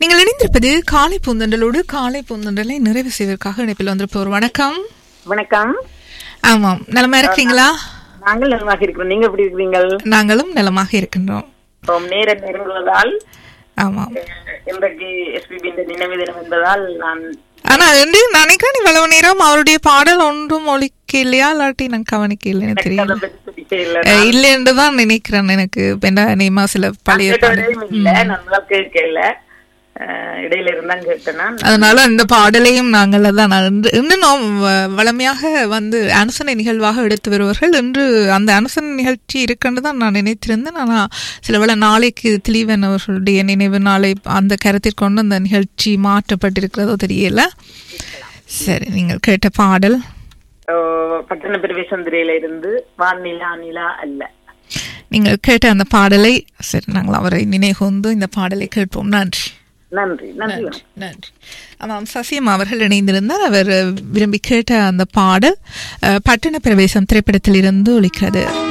நீங்கள் இணைந்திருப்பது காலை பூந்தண்டலோடு காலை பூந்தண்டலை நிறைவு செய்வதற்காக இணைப்பில் வந்திருப்பவர் வணக்கம் வணக்கம் ஆமாம் நலமா இருக்கிறீங்களா நாங்கள் நலமாக இருக்கிறோம் நீங்க எப்படி இருக்கிறீங்கள் நாங்களும் நலமாக இருக்கின்றோம் இப்போ நேரம் நெருங்குவதால் ஆமாம் அஹ், இன்றைக்கு எஸ்பிபி நினைவு தினம் என்பதால் நான் ஆனா வந்து நினைக்கிறேன் இவ்வளவு நேரம் அவருடைய பாடல் ஒன்றும் ஒழிக்க இல்லையா இல்லாட்டி நான் கவனிக்க இல்லைன்னு அதை தெரியல பற்றி சொல்லிட்டே இல்லை அஹ், இல்லை என்று தான் நினைக்கிறேன் எனக்கு என்ன நேமா சில பழைய பாடல் கேட்டவரையும் இல்ல நான் நல்லா கேட்கல அஹ், இடையில இருந்தான் கேட்டேன் நான் அதனால அந்த பாடலையும் நாங்கள் தான் இன்று- இன்னும் நாம் வ- வளமையாக வந்து அனுசனை நிகழ்வாக எடுத்து வருவார்கள் இன்று அந்த அனுசனை நிகழ்ச்சி இருக்குன்னு தான் நான் நினைத்திருந்தேன் ஆனால் சில வேளை நாளைக்கு திலீவன் அவர்களுடைய நினைவு நாளை அந்த கருத்திற்கொண்டு அந்த நிகழ்ச்சி மாற்றப்பட்டிருக்கிறதோ தெரியல சரி நீங்கள் கேட்ட பாடல் அஹ், பட்டண பிரவேசந்திரையில இருந்து வானிலா நிலா அல்ல நீங்கள் கேட்ட அந்த பாடலை சரி நாங்கள் அவரை நினைகூர்ந்து இந்த பாடலை கேட்போம் நன்றி நன்றி நன்றி நன்றி நன்றி ஆமாம் சசியம் அவர்கள் இணைந்திருந்தார் அவர் விரும்பி கேட்ட அந்த பாடல் அஹ், பட்டண பிரவேசம் திரைப்படத்தில் இருந்து ஒலிக்கிறது